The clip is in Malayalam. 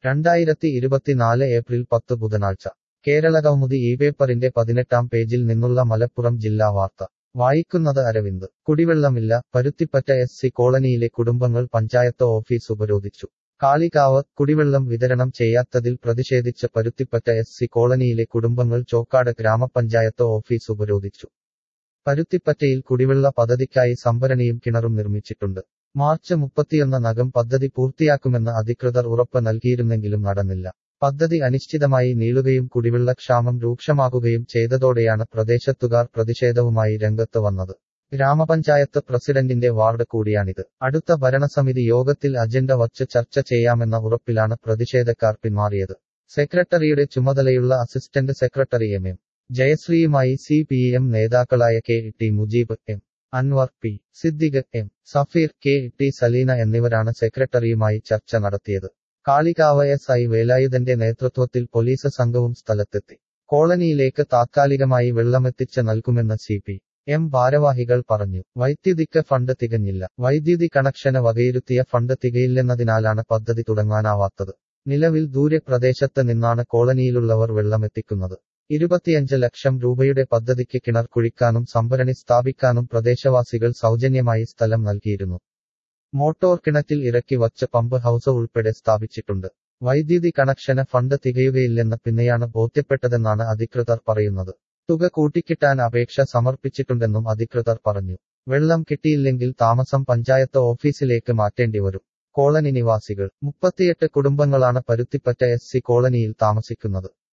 രണ്ടായിരത്തി ഇരുപത്തിനാല് ഏപ്രിൽ പത്ത് ബുധനാഴ്ച കേരളകൗമുദി ഈ പേപ്പറിന്റെ പതിനെട്ടാം പേജിൽ നിന്നുള്ള മലപ്പുറം ജില്ലാ വാർത്ത വായിക്കുന്നത് അരവിന്ദ് കുടിവെള്ളമില്ല പരുത്തിപ്പറ്റ എസ് സി കോളനിയിലെ കുടുംബങ്ങൾ പഞ്ചായത്ത് ഓഫീസ് ഉപരോധിച്ചു കാളികാവ് കുടിവെള്ളം വിതരണം ചെയ്യാത്തതിൽ പ്രതിഷേധിച്ച് പരുത്തിപ്പറ്റ എസ് സി കോളനിയിലെ കുടുംബങ്ങൾ ചോക്കാട് ഗ്രാമപഞ്ചായത്ത് ഓഫീസ് ഉപരോധിച്ചു പരുത്തിപ്പറ്റയിൽ കുടിവെള്ള പദ്ധതിക്കായി സംഭരണിയും കിണറും നിർമ്മിച്ചിട്ടുണ്ട് മാർച്ച് മുപ്പത്തിയൊന്നിനകം പദ്ധതി പൂർത്തിയാക്കുമെന്ന് അധികൃതർ ഉറപ്പ് നൽകിയിരുന്നെങ്കിലും നടന്നില്ല പദ്ധതി അനിശ്ചിതമായി നീളുകയും കുടിവെള്ളക്ഷാമം രൂക്ഷമാകുകയും ചെയ്തതോടെയാണ് പ്രദേശത്തുകാർ പ്രതിഷേധവുമായി രംഗത്ത് വന്നത് ഗ്രാമപഞ്ചായത്ത് പ്രസിഡന്റിന്റെ വാർഡ് കൂടിയാണിത് അടുത്ത ഭരണസമിതി യോഗത്തിൽ അജണ്ട വച്ച് ചർച്ച ചെയ്യാമെന്ന ഉറപ്പിലാണ് പ്രതിഷേധക്കാർ പിന്മാറിയത് സെക്രട്ടറിയുടെ ചുമതലയുള്ള അസിസ്റ്റന്റ് സെക്രട്ടറി എം എം ജയശ്രീയുമായി സി പി എം നേതാക്കളായ K T Mujeeb M Anwar P Siddique M Safeer K T Salina എന്നിവരാണ് സെക്രട്ടറിയുമായി ചർച്ച നടത്തിയത് കാളികാവ് എസ് ഐ വേലായുധന്റെ നേതൃത്വത്തിൽ പോലീസ് സംഘവും സ്ഥലത്തെത്തി കോളനിയിലേക്ക് താത്കാലികമായി വെള്ളമെത്തിച്ച് നൽകുമെന്ന് സി പി എം ഭാരവാഹികൾ പറഞ്ഞു വൈദ്യുതിക്ക് ഫണ്ട് തികഞ്ഞില്ല വൈദ്യുതി കണക്ഷന് വകയിരുത്തിയ ഫണ്ട് തികയില്ലെന്നതിനാലാണ് പദ്ധതി തുടങ്ങാനാവാത്തത് നിലവിൽ ദൂരെ പ്രദേശത്ത് നിന്നാണ് കോളനിയിലുള്ളവർ വെള്ളമെത്തിക്കുന്നത് ഇരുപത്തിയഞ്ച് ലക്ഷം രൂപയുടെ പദ്ധതിക്ക് കിണർ കുഴിക്കാനും സംഭരണി സ്ഥാപിക്കാനും പ്രദേശവാസികൾ സൗജന്യമായി സ്ഥലം നൽകിയിരുന്നു മോട്ടോർ കിണറ്റിൽ ഇറക്കി വച്ച പമ്പ് ഹൌസ് ഉൾപ്പെടെ സ്ഥാപിച്ചിട്ടുണ്ട് വൈദ്യുതി കണക്ഷന് ഫണ്ട് തികയുകയില്ലെന്ന് പിന്നെയാണ് ബോധ്യപ്പെട്ടതെന്നാണ് അധികൃതർ പറയുന്നത് തുക കൂട്ടിക്കിട്ടാൻ അപേക്ഷ സമർപ്പിച്ചിട്ടുണ്ടെന്നും അധികൃതർ പറഞ്ഞു വെള്ളം കിട്ടിയില്ലെങ്കിൽ താമസം പഞ്ചായത്ത് ഓഫീസിലേക്ക് മാറ്റേണ്ടി വരും കോളനി നിവാസികൾ മുപ്പത്തിയെട്ട് കുടുംബങ്ങളാണ് പരുത്തിപ്പറ്റ എസ് സി കോളനിയിൽ താമസിക്കുന്നത്